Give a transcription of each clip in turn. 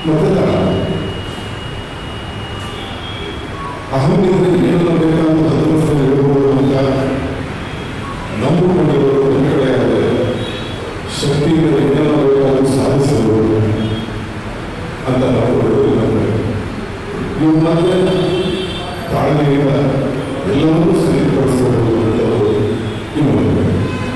ಮತದಾರ ಅಹಂನಿಂದ ಏನನ್ನ ಬೇಕಾದ ಹತ್ತು ವರ್ಷ ಹೇಳ್ಬೋದು ಅಂತ ನಂಬಿಕೊಂಡಿರೋರು ಒಂದು ಕಡೆ ಆದರೆ ಶಕ್ತಿಯಿಂದ ಏನನ್ನ ಬೇಕಾದ್ರೂ ಸಾಧಿಸಬಹುದು ಅಂತ ನಾವು ಹೇಳೋದಿಲ್ಲ ನೀವು ಮತ್ತೆ ತಾಳ್ಮೆಯಿಂದ ಎಲ್ಲವನ್ನೂ ಸರಿಪಡಿಸಬಹುದು ಅಂತವರು ಇನ್ನೊಂದು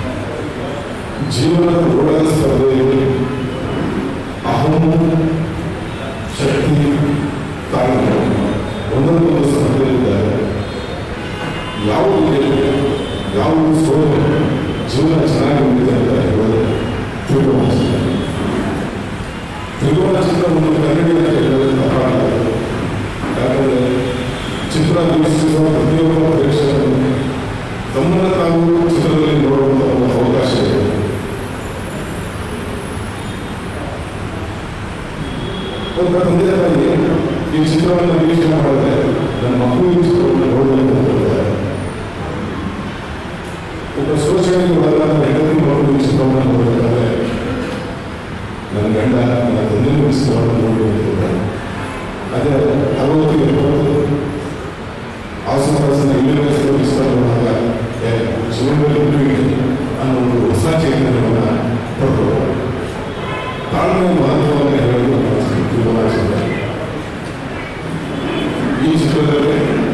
ಜೀವನದ ಓಡಾಟ ಸ್ಪರ್ಧೆಯಲ್ಲಿ ಅಹಂ ಶಕ್ತಿ ತಾಳ್ಮೆ ಒಂದೊಂದೊಂದು ಸ್ಪರ್ಧೆಯಿದ್ದಾರೆ ಯಾವುದು ಗೆಲುವು ಯಾವುದು ಸೋಲು ಜೀವನ ಚೆನ್ನಾಗಿ ಉಳಿದೆ ಅಂತ ಹೇಳೋದು ತ್ರಿಕೋನ ಚಿತ್ರ ತ್ರಿಕೋನ ಚಿತ್ರ ಒಂದು ಕನ್ನಡಿಯನ್ನು ಹೇಳೋದು ತಪ್ಪಾಗಲ್ಲ ಯಾಕಂದರೆ ಚಿತ್ರ ವೀಕ್ಷಿಸುವ ಪ್ರತಿಯೊಬ್ಬ ಪ್ರೇಕ್ಷಕರು ತಮ್ಮನ್ನು ತಾವು ಚಿತ್ರದಲ್ಲಿ ನೋಡುವಂಥ ಒಂದು ಅವಕಾಶ ಇದೆ ಒಬ್ಬ ತಂದೆ ತಾಯಿ ಈ ಚಿತ್ರವನ್ನು ವೀಕ್ಷಣೆ ಮಾಡಿದ್ರೆ ನನ್ನ ಮಕ್ಕಳು ಈ ಚಿತ್ರವನ್ನು ನೋಡಬೇಕು ಅಂತ ಹೇಳ್ತಾರೆ ಒಬ್ಬ ಶೋಷಣೆಗೆ ಒಳಗಾದ ಹೆಂಡತಿ ಮಕ್ಕಳು ಈ ಚಿತ್ರವನ್ನು ನೋಡಬೇಕಾದ್ರೆ ನನ್ನ ಗಂಡ ನನ್ನ ತಂದೆ ಈ ಚಿತ್ರವನ್ನು ನೋಡಬೇಕು ಅಂತ ಹೇಳ್ತಾರೆ ಅದೇ ಅರವತ್ತು ಎಪ್ಪತ್ತು ಆಸುಪಾಸಿನ ಯೂನಿವರ್ಸಿಟಿ ಇಷ್ಟ ನೋಡಿದಾಗ ಏ, ಜೀವನದಲ್ಲಿ ಉಳಿಯುವಿಕೆ ಅನ್ನೋ ಒಂದು ಹೊಸ ಚೈತನ್ಯವನ್ನು ಪಡ್ಬೋದು ತಾಳ್ಮೆ ಮಹತ್ವವನ್ನು ಹೇಳಲು ನಮ್ಮ ತ್ರಿಭುವನ ಚಿತ್ರ ಈ ಚಿತ್ರದಲ್ಲಿ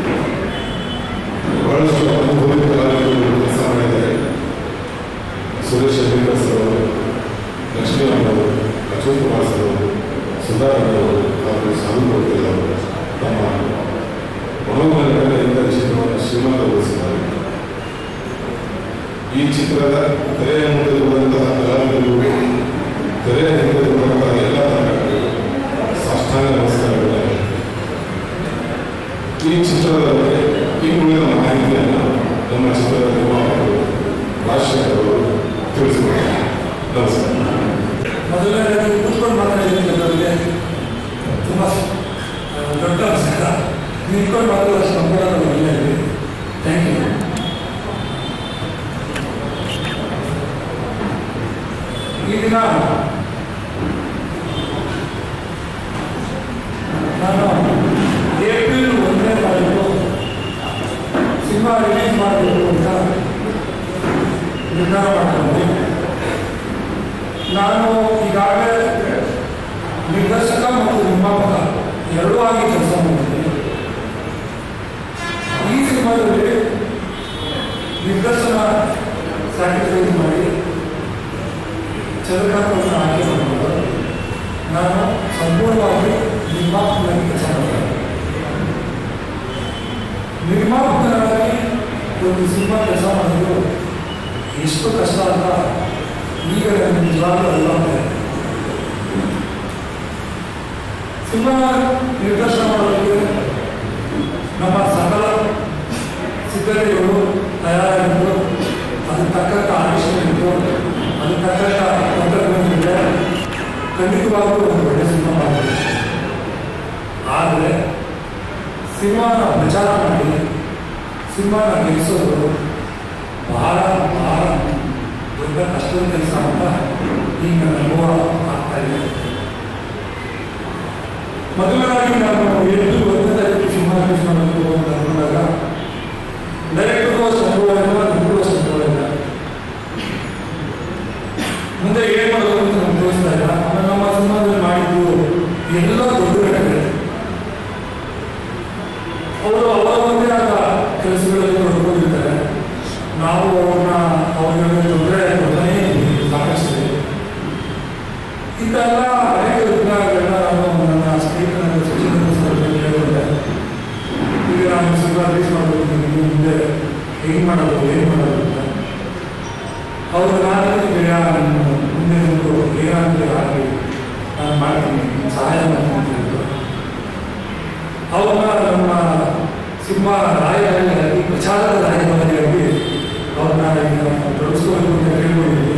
ಬಹಳಷ್ಟು ಅನುಭವಿ ಕಲಾವಿದರು ಕೆಲಸ ಮಾಡಿದ್ದಾರೆ ಸುರೇಶ್ ಅಭಿಕರ್ ಸರ್ ಅವರು ಲಕ್ಷ್ಮೀ ಅವರು ಅಶೋಕ್ ಕುಮಾರ್ ಸರ್ ಅವರು ಸುಧಾರಣ ಅವರು ಹಾಗೂ ಸಾಧು ಪಟೇಲ್ ಅವರು ತಮ್ಮ ಮನೋಮನಗಳಿಂದ ಈ ಚಿತ್ರವನ್ನು ಶ್ರೀಮಂತಗೊಳಿಸಿದ್ದಾರೆ ಈ ಚಿತ್ರದ ತೆರೆಯ ಮುಂದಿರುವಂತಹ ಕಲಾವಿದರು ತೆರೆಯ ಹಿಂದಿರುವಂತಹ ಎಲ್ಲ ತಂಡಗಳು ಸಾಷ್ಟಾಂಗ ನಮಸ್ಕಾರಗಳಿವೆ ಈ ಚಿತ್ರದ ಬಗ್ಗೆ ಇನ್ನುಳಿದ ಮಾಹಿತಿಯನ್ನು ನಮ್ಮ ಚಿತ್ರದ ನಿರ್ಮಾಪಕರು ರಾಜಶೇಖರ್ ಅವರು ತಿಳಿಸಿದ್ದಾರೆ ನಮಸ್ಕಾರ ಮೊದಲನೇದಾಗಿ ಕೂತ್ಕೊಂಡು ಮಾತಾಡಿದ್ರೆ ನನಗೆ ತುಂಬ ಆ, ದೊಡ್ಡ ಅವಸರ ನಿಂತ್ಕೊಂಡು ಮಾತಾಡೋದು ಸಂಪೂರ್ಣ ಇಲ್ಲ ಇಲ್ಲಿ ಥ್ಯಾಂಕ್ ಯು ಈ ದಿನ ನಾನು ಏಪ್ರಿಲ್ ಒಂದನೇ ತಾರೀಕು ಸಿನಿಮಾ ರಿಲೀಸ್ ಮಾಡಬೇಕು ಅಂತ ನಿರ್ಧಾರ ಮಾಡ್ಕೊಂಡೆ ನಾನು ಈಗಾಗಲೇ ನಿರ್ದೇಶಕ ಮತ್ತು ನಿರ್ಮಾಪಕ ಎರಡೂ ಆಗಿ ಕೆಲಸ ಮಾಡಿದ್ದೀನಿ ಈ ಸಿನಿಮಾದಲ್ಲಿ ನಿರ್ದೇಶನ ಸ್ಯಾಕ್ರಿಫೈಸ್ ಮಾಡಿ ಚಂದ್ರಕಾಂತವನ್ನು ಆಯ್ಕೆ ಮಾಡಿಕೊಂಡು ನಾನು ಸಂಪೂರ್ಣವಾಗಿ ನಿರ್ಮಾಪಕನಾಗಿ ಕೆಲಸ ಮಾಡ್ತೇನೆ ನಿರ್ಮಾಪಕನಾಗಿ ಒಂದು ಸಿನಿಮಾ ಕೆಲಸ ಮಾಡೋದು ಎಷ್ಟು ಕಷ್ಟ ಅಂತ ಈಗ ನನಗೆ ನಿಜವಾಗ್ಲೂ ಅಲ್ಲ ಇದೆ ಸಿನಿಮಾ ನಿರ್ದೇಶನ ಮಾಡೋದಕ್ಕೆ ನಮ್ಮ ಸಕಲ ಸಿದ್ಧತೆಗಳು ತಯಾರಿಗಳು ಅದಕ್ಕೆ ತಕ್ಕಂಥ ಆಡಿಷನ್ ಇತ್ತು ಅದಕ್ಕೆ ತಕ್ಕಂಥ ತಂತ್ರಜ್ಞಾನವಿದೆ ಖಂಡಿತವಾಗ್ಲೂ ಒಂದು ಒಳ್ಳೆಯ ಸಿನಿಮಾ ಮಾಡಬೇಕು ಆದರೆ ಸಿನಿಮಾನ ಪ್ರಚಾರ ಮಾಡಿ ಸಿನಿಮಾನ ಗೆಲ್ಲಿಸೋದು ಬಹಳ ಬಹಳ ದೊಡ್ಡ ಕಷ್ಟದ ಕೆಲಸ ಅಂತ ಈಗ ನನ್ನ ಅನುಭವ ಆಗ್ತಾ ಇದೆ ಮೊದಲನೇದಾಗಿ ನಾನು ಎದ್ದು ಒಂದನೇ ತಾರೀಕು ಸಿನಿಮಾ ರಿಲೀಸ್ ಮಾಡಬೇಕು ಅಂತ ಅನ್ಕೊಂಡಾಗ ಡೈರೆಕ್ಟರ್ಗೂ ಅಷ್ಟು ಅನುಭವ ಇಲ್ಲ ನನಗೂ ಅಷ್ಟು ಅನುಭವ ಇಲ್ಲ ಮುಂದೆ ಏನು ಮಾಡೋದು ಅಂತ ನಮ್ಗೆ ತೋರಿಸ್ತಾ ಇಲ್ಲ ಆಮೇಲೆ ನಮ್ಮ ಸಿನಿಮಾದಲ್ಲಿ ಮಾಡಿದ್ದು ಎಲ್ಲ ದೊಡ್ಡ ಘಟನೆ ಅವರು ಅವರ ಒಂದೇ ಆದ ಕೆಲಸಗಳಲ್ಲಿ ತೊಡ್ಕೊಂಡಿರ್ತಾರೆ ನಾವು ಅವ್ರನ್ನ ಅವ್ರಿಗೆ ತೊಂದರೆ ತೊಂದರೆ ಸಾಕಷ್ಟು ಇದೆಲ್ಲ ಅನೇಕ ವಿಜ್ಞಾನಗಳನ್ನ ನಾನು ನನ್ನ ಸ್ನೇಹಿತನ ಶಿಕ್ಷಣ ಹೇಳಿಕೊಂಡೆ ಈಗ ನಾನು ಸಿನಿಮಾ ರಿಲೀಸ್ ಮಾಡಬೇಕು ನಿಮಗೆ ಮುಂದೆ ಹೆಂಗೆ ಮಾಡೋದು ಏನು ಮಾಡೋದು ಅಂತ ಅವರು ನಾನು ಗೆಳೆಯ ನಾನು ಮುಂದೆ ಒಂದು ಏನಾದರೂ ಆಗಲಿ ನಾನು ಮಾಡ್ತೀನಿ ಸಹಾಯ ಮಾಡ್ತೀನಿ ಅಂತ ಹೇಳಿದ್ರು ಅವ್ರನ್ನ ನಮ್ಮ ಸಿನಿಮಾ ರಾಯಭಾರಿಯಾಗಿ ಪ್ರಚಾರದ ರಾಯಭಾರಿಯಾಗಿ ಅವ್ರನ್ನ ಈಗ ತೊಡಗಿಸ್ಕೊಂಡು ಅಂತ ಕೇಳ್ಕೊಂಡಿದ್ದೀನಿ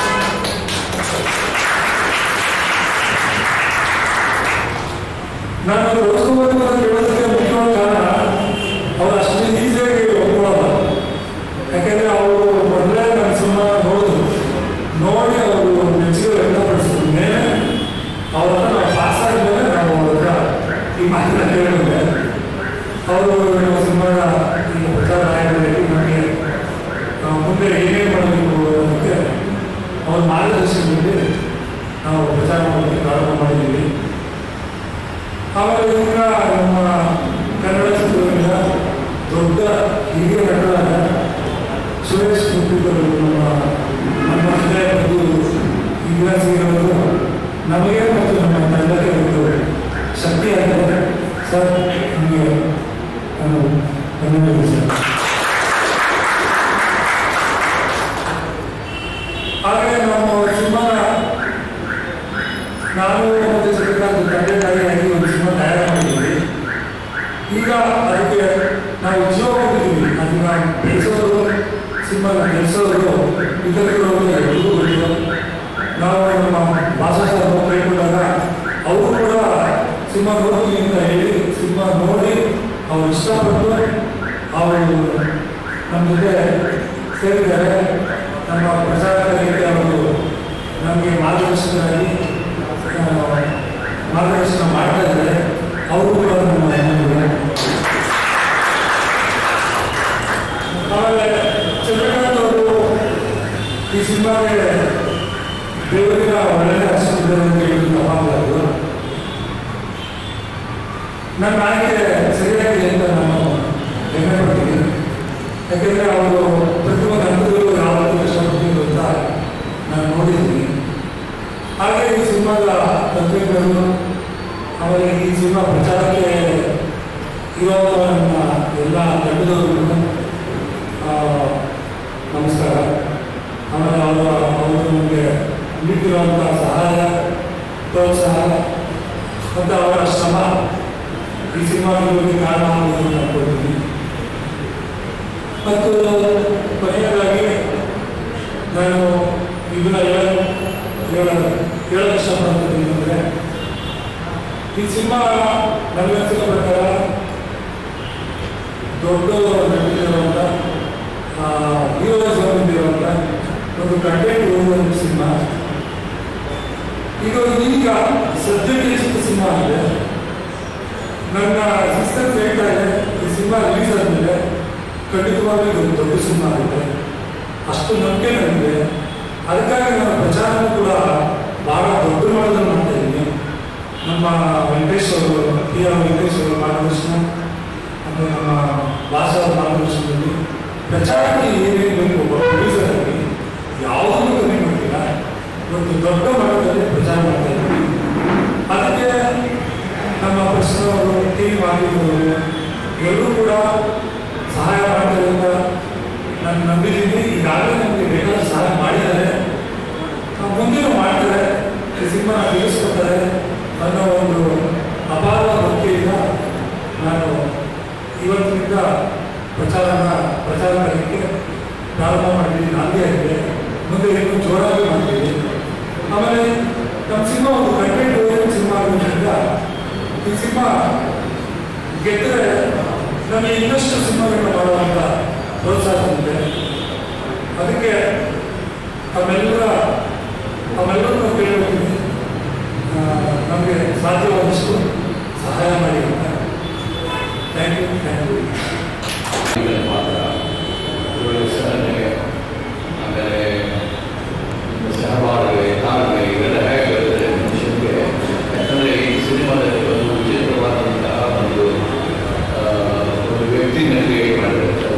ನಾನು ತೊಡಗಿಸ್ಕೋಬೇಕು ಅಂತ ಕೇಳೋದಕ್ಕೆ ಮುಖ್ಯವಾದ ಕಾರಣ ಅವ್ರು ಅಷ್ಟು ಈಸಿಯಾಗಿ ಒಪ್ಕೊಳ್ಳಲ್ಲ ಯಾಕೆಂದ್ರೆ ಅವರು ಮೊದಲೇ ನನ್ನ ಸಿನಿಮಾ ನೋಡಿದ್ರು ನೋಡಿ ಅವರು ಮೆಚ್ಚುಗೆ ವ್ಯಕ್ತಪಡಿಸಿದ ಮೇಲೆ ಅವ್ರನ್ನ ನಾವು ಪಾಸ್ ಆದ್ಮೇಲೆ ಆಮೇಲೆ ಈಗ ನಮ್ಮ ಕನ್ನಡ ಚಿತ್ರರಂಗದ ದೊಡ್ಡ ಹಿರಿಯ ನಟರಾದ ಸುರೇಶ್ ಗುಪ್ಪಿಗಳು ನಮ್ಮ ನಮ್ಮ ಜೊತೆ ಬಂದು ಇತಿಹಾಸಿಗಳು ನಮಗೆ ಮತ್ತು ನಮ್ಮ ತಂಡಕ್ಕೆ ಒಂದು ಶಕ್ತಿಯಾಗಿದೆ ಸರ್ ನಿಮಗೆ ನಾನು ಧನ್ಯವಾದ ಸರ್ ಹಾಗೆ ನಮ್ಮ ಸಿನಿಮಾನ ನಾನು ಮತ್ತು ಶ್ರೀಕಾಂತ್ ತಂದೆ ತಾಯಿಯಾಗಿ ಒಂದು ಸಿನಿಮಾ ತಯಾರು ಮಾಡಿದ್ದೀವಿ ಈಗ ಅದಕ್ಕೆ ನಾವು ಜೀವ ಕೊಟ್ಟಿದ್ದೀವಿ ಅದನ್ನ ಬೆಳೆಸೋರು ಸಿನಿಮಾನ ಬೆಳೆಸೋರು ವಿತರಕರು ಎಲ್ಲರಿಗೂ ಗೊತ್ತಿಲ್ಲ ನಾವು ನಮ್ಮ ಭಾಷಾ ಸರ್ ಕೈಗೊಂಡಾಗ ಅವರು ಕೂಡ ಸಿನಿಮಾ ನೋಡ್ತೀನಿ ಅಂತ ಹೇಳಿ ಸಿನಿಮಾ ನೋಡಿ ಅವ್ರು ಇಷ್ಟಪಟ್ಟು ಅವರು ನಮ್ಮ ಜೊತೆ ಸೇರಿದ್ದಾರೆ ನಮ್ಮ ಪ್ರಚಾರಕರಿಗೆ ಅವರು ನಮಗೆ ಮಾರ್ಗದರ್ಶಕರಾಗಿ ಆ, ಮಾರ್ಗದರ್ಶನ ಮಾಡ್ತಾ ಇದ್ದಾರೆ ಅವರು ಕೂಡ ನಮ್ಮ ಹೆಣ್ಣುಗಳು. ಆಮೇಲೆ ಚಂದ್ರಕಾಂತ್ ಅವರು ಈ ಸಿನಿಮಾಗೆ ದೇವರಿನ ಒಳ್ಳೆಯ ಆಶೀರ್ವಾದ ಅಂತ ಹೇಳಿ ತಪ್ಪಾಗಲಾರದು ನನ್ನ ಆಯ್ಕೆ ಸರಿಯಾಗಿದೆ ಅಂತ ನಾನು ಹೆಮ್ಮೆ ಪಡ್ತೀನಿ ಯಾಕೆಂದರೆ ಅವರು ಪ್ರತಿಯೊಂದು ಹಂತದಲ್ಲೂ ಯಾವತ್ತೂ ಕಷ್ಟಪಟ್ಟಿದ್ದು ಅಂತ ನಾನು ನೋಡಿದ್ದೀನಿ ಹಾಗೆ ಈ ಸಿನಿಮಾದ ತಂತ್ರಜ್ಞರು ಆಮೇಲೆ ಈ ಸಿನಿಮಾ ಪ್ರಚಾರಕ್ಕೆ ಇರೋ ನಮ್ಮ ಎಲ್ಲ ತಂಡದವರಿಗೂ ಆ, ನಮಸ್ಕಾರ ಆಮೇಲೆ ಅವರು ಅವರು ನಮಗೆ ನೀಡಿರುವಂಥ ಸಹಾಯ ಪ್ರೋತ್ಸಾಹ ಮತ್ತು ಅವರ ಶ್ರಮ ಈ ಸಿನಿಮಾಗಳಿಗೆ ಕಾರಣ ಆಗುವುದನ್ನು ಅನ್ಕೊಳ್ತೀನಿ ಮತ್ತು ಕೊನೆಯದಾಗಿ ನಾನು ಇದನ್ನ ಹೇಳ ಹೇಳ ಹೇಳಲು ಇಷ್ಟಪಡ್ತೀನಿ ಅಂದರೆ ಈ ಸಿನಿಮಾ ನನಗನ್ಸಿದ ಪ್ರಕಾರ ದೊಡ್ಡ ನಟಿರುವಂಥ ಹೀರೋಯಿಸಮ್ ಹೊಂದಿರುವಂಥ ಒಂದು ಕಂಟೆಂಟ್ ಒಂದು ಸಿನಿಮಾ ಇದು ಈಗ ಸದ್ಯಕ್ಕೆ ಚಿಕ್ಕ ಸಿನಿಮಾ ಇದೆ ನನ್ನ ಸಿಸ್ಟರ್ ಹೇಳ್ತಾ ಇದೆ ಈ ಸಿನಿಮಾ ರಿಲೀಸ್ ಆದಮೇಲೆ ಖಂಡಿತವಾಗ್ಲೂ ಇದು ಒಂದು ದೊಡ್ಡ ಸಿನಿಮಾ ಆಗುತ್ತೆ ಅಷ್ಟು ನಂಬಿಕೆ ನನಗೆ ಅದಕ್ಕಾಗಿ ನನ್ನ ಪ್ರಚಾರನೂ ಕೂಡ ಭಾಳ ದೊಡ್ಡ ಮಾಡೋದನ್ನು ಮಾಡ್ತಾ ಇದ್ದೀನಿ ನಮ್ಮ ವೆಂಕಟೇಶ್ ಅವರು ಪಿ ಆರ್ ವೆಂಕಟೇಶ್ ಅವರ ಮಾರ್ಗದರ್ಶನ ಮತ್ತು ನಮ್ಮ ಭಾಷಾ ಅವರ ಮಾರ್ಗದರ್ಶನದಲ್ಲಿ ಪ್ರಚಾರಕ್ಕೆ ಏನೇನು ಬೇಕು ಒಬ್ಬ ಪ್ರೊಡ್ಯೂಸರ್ ಆಗಿ ಯಾವುದನ್ನು ಕಮ್ಮಿ ಮಾಡಿಲ್ಲ ಒಂದು ದೊಡ್ಡ ಮಟ್ಟದಲ್ಲಿ ಪ್ರಚಾರ ಮಾಡ್ತಾ ಇದ್ದೀವಿ ಅದಕ್ಕೆ ನಮ್ಮ ಪ್ರಶ್ನವರು ಟೀಮ್ ಆಗಿರೋರು ಎಲ್ಲರೂ ಕೂಡ ಸಹಾಯ ಮಾಡ್ತಾರೆ ಅಂತ ನಾನು ನಂಬಿದ್ದೀನಿ ಈಗಾಗಲೇ ನಮಗೆ ಬೇಕಾದ ಸಹಾಯ ಮಾಡಿದ್ದಾರೆ ಆ, ಮುಂದೆನೂ ಮಾಡ್ತಾರೆ ಈ ಸಿನಿಮಾ ತಿಳಿಸ್ಕೊಡ್ತಾರೆ ಅನ್ನೋ ಒಂದು ಅಪಾರ ನಂಬಿಕೆಯಿಂದ ನಾನು ಇವತ್ತಿನಿಂದ ಪ್ರಚಾರನ ಪ್ರಚಾರ ಮಾಡಲಿಕ್ಕೆ ಪ್ರಾರಂಭ ಮಾಡಿದ್ದೀನಿ ಹಾಗೆ ಆಗಿದೆ ಮುಂದೆ ಇನ್ನೂ ಜೋರಾಗಿ ಮಾಡ್ತೀವಿ ಆಮೇಲೆ ನಮ್ಮ ಸಿನಿಮಾ ಒಂದು ಕಂಟೆಂಟ್ ಓರಿಯೆಂಟ್ ಸಿನಿಮಾ ಆಗೋದ್ರಿಂದ ಈ ಸಿನಿಮಾ ಗೆದ್ದರೆ ನಮಗೆ ಇನ್ನಷ್ಟು ಸಿನಿಮಾಗಳನ್ನ ಮಾಡುವಂಥ ಪ್ರೋತ್ಸಾಹ ಇದೆ ಅದಕ್ಕೆ ತಮ್ಮೆಲ್ಲರ ತಮ್ಮೆಲ್ಲರನ್ನು ಕೇಳ್ತೀನಿ ನಮಗೆ ಸಾಧ್ಯವಾದಷ್ಟು ಸಹಾಯ ಮಾಡಿ ಅಂತ ಥ್ಯಾಂಕ್ ಯು ಥ್ಯಾಂಕ್ ಯು ಇದರ ಪಾತ್ರ ಇವರ ಸಹನೆಗೆ ಆಮೇಲೆ ಸಹಬಾಳ್ವೆ ತಾಳ್ಮೆ ಇವೆಲ್ಲ ಹೇಗೆ ಬರ್ತದೆ ಮನುಷ್ಯನಿಗೆ ಯಾಕಂದರೆ ಈ ಸಿನಿಮಾದಲ್ಲಿ ಒಂದು ವಿಚಿತ್ರವಾದಂತಹ ಒಂದು ಆ, ಒಂದು ವ್ಯಕ್ತಿ ನನಗೆ ಮಾಡಿರ್ತಾರೆ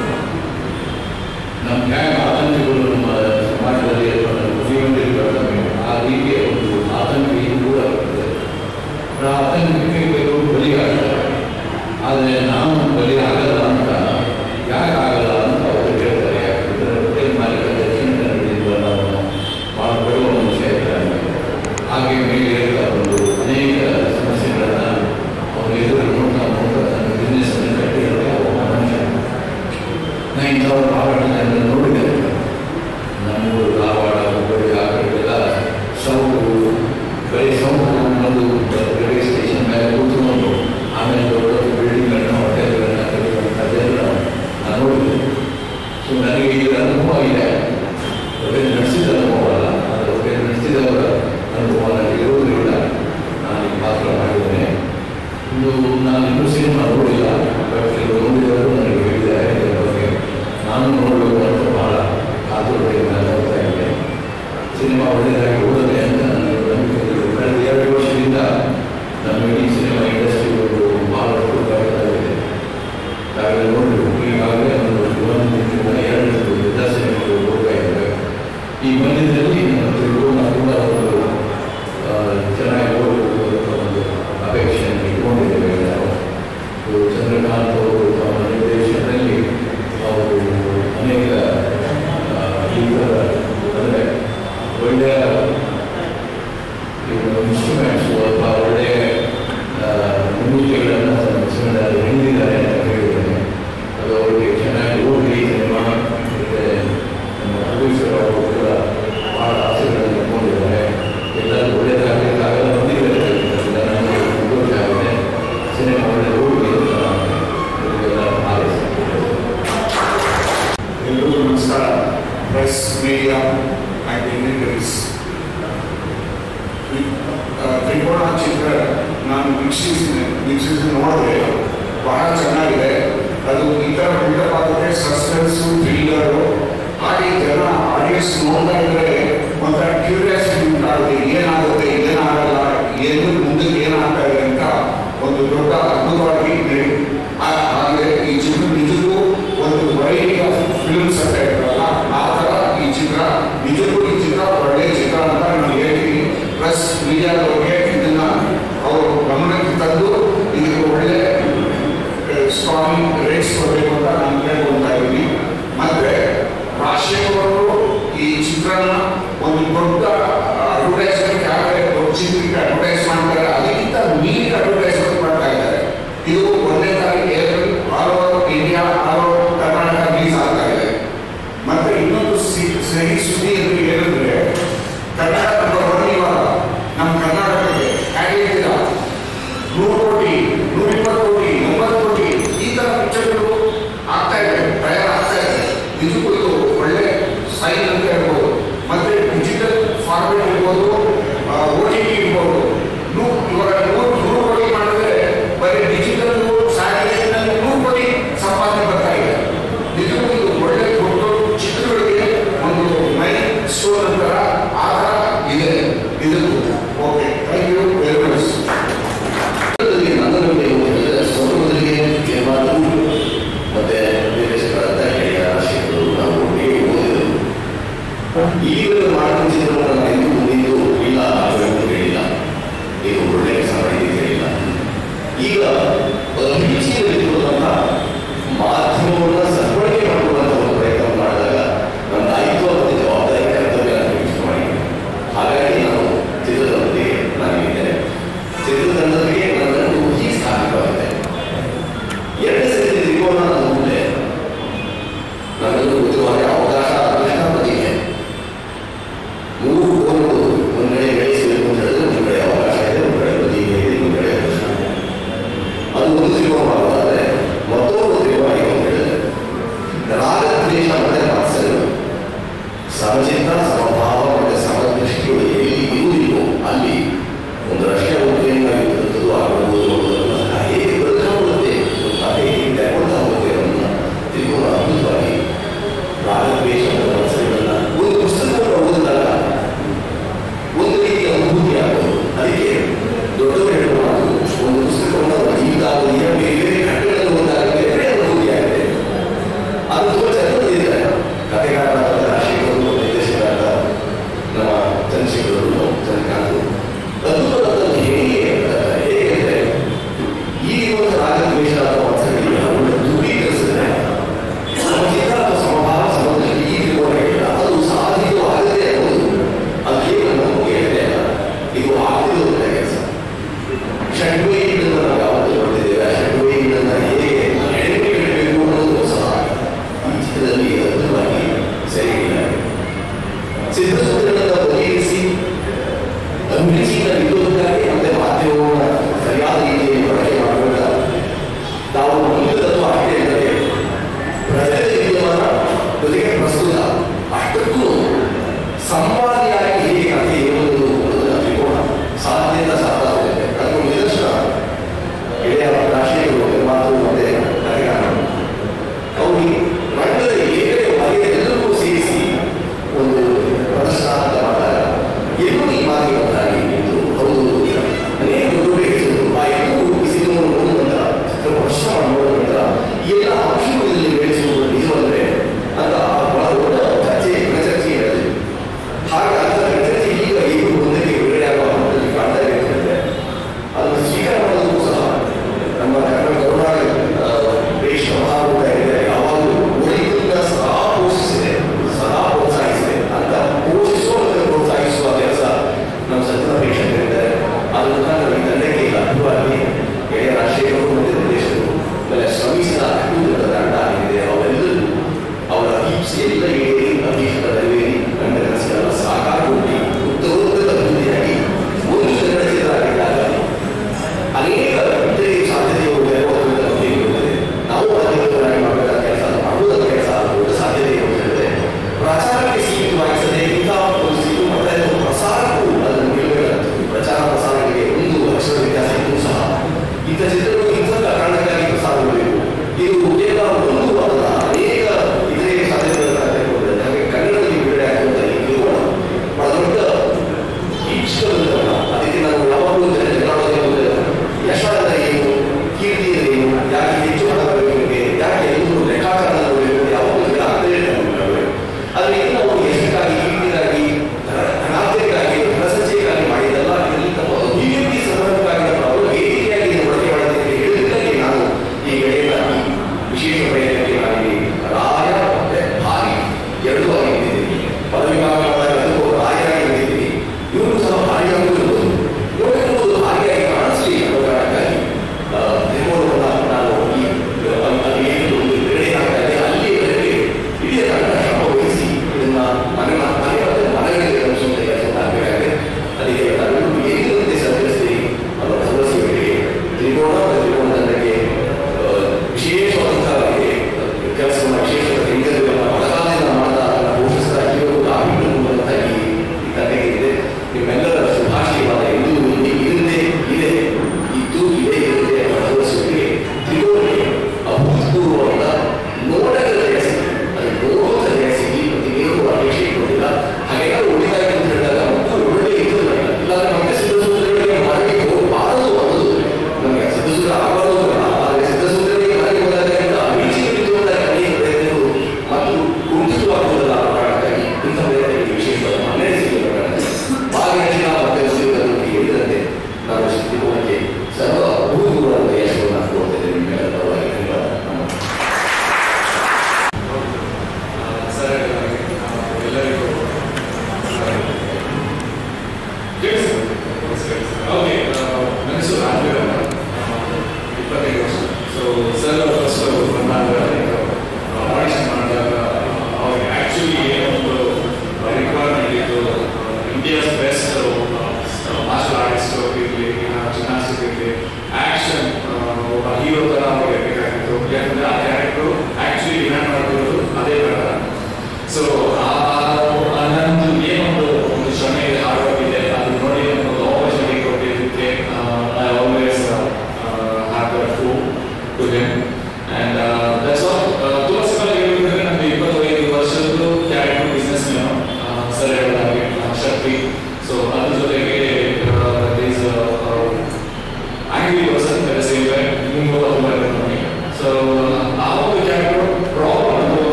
ನಮ್ಮ ಹೇಗೆ ಆತಂಕಗಳು ನಮ್ಮ ಸಮಾಜದಲ್ಲಿ ಅಥವಾ ನಮ್ಮ ಜೀವನದಲ್ಲಿ ಆ ರೀತಿಯ ಒಂದು ಆತಂಕ ಇದು ಕೂಡ ಬರ್ತದೆ ಆ ಆತಂಕಕ್ಕೆ ಕೆಲವರು ಬಲಿಯಾಗ್ತಾರೆ ಆದರೆ ನಾವು ಬಲಿ ಆಗಲ್ಲ ಅಂತ ಯಾಕೆ ಆಗಲ್ಲ ಅಂತ ಅವರು ಹೇಳ್ತಾರೆ ಯಾಕಂದರೆ ಹೋಟೆಲ್ ಮಾಲೀಕ ದಕ್ಷಿಣ ಕನ್ನಡದಿಂದ ನಾವು ಭಾಳ ಬರುವ ಮನುಷ್ಯ ಇದ್ದಾರೆ ಹಾಗೆ ಮೇಲೆ ಹೇಳ್ತಾ ಬಂದು ಅನೇಕ ಸಮಸ್ಯೆಗಳನ್ನು ಅವರು ಎದುರು ನೋಡ್ತಾ ನೋಡ್ತಾ ತನ್ನ ಬಿಸ್ನೆಸ್ಸನ್ನು ಕಟ್ಟಿರುತ್ತೆ ಒಬ್ಬ ಮನುಷ್ಯ ನಾನು ಇಂಥವ್ರು ಬಹಳಷ್ಟು ಜನರನ್ನು ನೋಡಿದ್ದೇನೆ ನಮ್ಮೂರು ಧಾರವಾಡ ಹುಬ್ಬಳ್ಳಿ ಆ ಕಡೆಗೆಲ್ಲ ಸೌಟು ಬರೀ ಸೌಟು ಅನ್ನೋದು ರೈಲ್ವೆ ಸ್ಟೇಷನ್ ಮೇಲೆ ತ್ರಿಕೋಣ ಚಿತ್ರ ನಾನು ವೀಕ್ಷಿಸಿ ವೀಕ್ಷಿಸಿ ನೋಡಿದೆ ಬಹಳ ಚೆನ್ನಾಗಿದೆ ಅದು ಈ ಥರ ಬಿಲ್ಡಪ್ ಆಗುತ್ತೆ ಸಸ್ಪೆನ್ಸು ಥ್ರಿಲ್ಲರು ಹಾಗೆ ಜನ ಆಡಿಯನ್ಸ್ ನೋಡ್ತಾ ಇದ್ರೆ ಒಂಥರ ಕ್ಯೂರಿಯಾಸಿಟಿ ಉಂಟಾಗುತ್ತೆ ಏನಾಗುತ್ತೆ ಏನಾಗಲ್ಲ ಏನು ಮುಂದಕ್ಕೆ ಏನಾಗ್ತಾ ಇದೆ ಅಂತ ಒಂದು ದೊಡ್ಡ ಅದ್ಭುತವಾಗಿ ನಡೆ- ಆ- ಹಾಗೆ ಈ ಚಿತ್ರ ನಿಜಕ್ಕೂ ಒಂದು ವೆರೈಟಿ ಆಫ್ ಫಿಲ್ಮ್ಸ್ ಅಂತ ಇರ್ತಾರಲ್ಲ ಆ ಥರ ಈ ಚಿತ್ರ ನಿಜಕ್ಕೂ ಈ ಚಿತ್ರ ಒಳ್ಳೆಯ ಚಿತ್ರ ಅಂತ ನಾನು ಹೇಳ್ತೀನಿ ಪ್ಲಸ್ ಮೀಡಿಯಾದವ್ರಿಗೆ ಇದನ್ನ ಅವರು ಗಮನಕ್ಕೆ ತಂದು ಇದಕ್ಕೆ ಒಳ್ಳೆ ಸ್ಟ್ರಾಂಗ್ ರೇಟ್ಸ್ ಕೊಡಬೇಕು ಅಂತ ನಾನು ಕೇಳ್ಕೊಳ್ತಾ ಇದ್ದೀನಿ ಮತ್ತೆ ರಾಜಶೇಖರ್ ಅವರು ಈ ಚಿತ್ರನ ಒಂದು ದೊಡ್ಡ ಅಡ್ವರ್ಟೈಸ್ಮೆಂಟ್ ಯಾಕೆ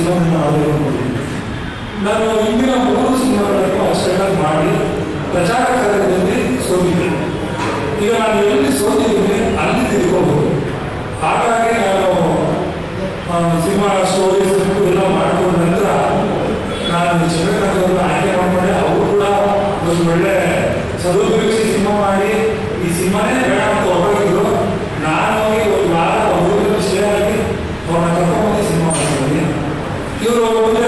ಸಿನಿಮಾಗಳನ್ನ ಮಾಡಬೇಕು ಅಂದ್ಕೊಂಡಿದ್ದೀನಿ ನಾನು ಇಂದಿನ ಮೂರು ಸಿನಿಮಾಗಳನ್ನು ಅಷ್ಟೆಲ್ಲ ಮಾಡಿ ಪ್ರಚಾರ ಕಾರ್ಯದಲ್ಲಿ ಸೋತಿದ್ದೆ ಈಗ ನಾನು ಎಲ್ಲಿ ಸೋತಿದ್ದೀನಿ ಅಲ್ಲಿ ತಿಳ್ಕೋಬಹುದು ಹಾಗಾಗಿ ನಾನು ಆ, ಸಿನಿಮಾ ಸ್ಟೋರೀಸ್ ಎಲ್ಲ ಮಾಡ್ಕೊಂಡ ನಂತರ ನಾನು ಚಂದ್ರಕಾಂತ್ ಅವ್ರನ್ನ ಆಯ್ಕೆ ಮಾಡ್ಕೊಂಡೆ ಅವರು ಕೂಡ ಒಂದು ಒಳ್ಳೆ ಸದುಪಯೋಗಿಸಿ ಸಿನಿಮಾ ಮಾಡಿ ಈ ಸಿನಿಮಾನೇ ಬೇಡ ಅಂತ ಹೊರಗಿದ್ರು ನಾನು ಹೋಗಿ ಒಂದು ವಾರ ಅವ್ರ ಸ್ಟೇ ಆಗಿ ಅವ್ರನ್ನ ಕರ್ಕೊಂಡ್ಬಂದು ಸಿನಿಮಾ ಮಾಡ್ತೀನಿ ಇವರು ಮುಂದೆ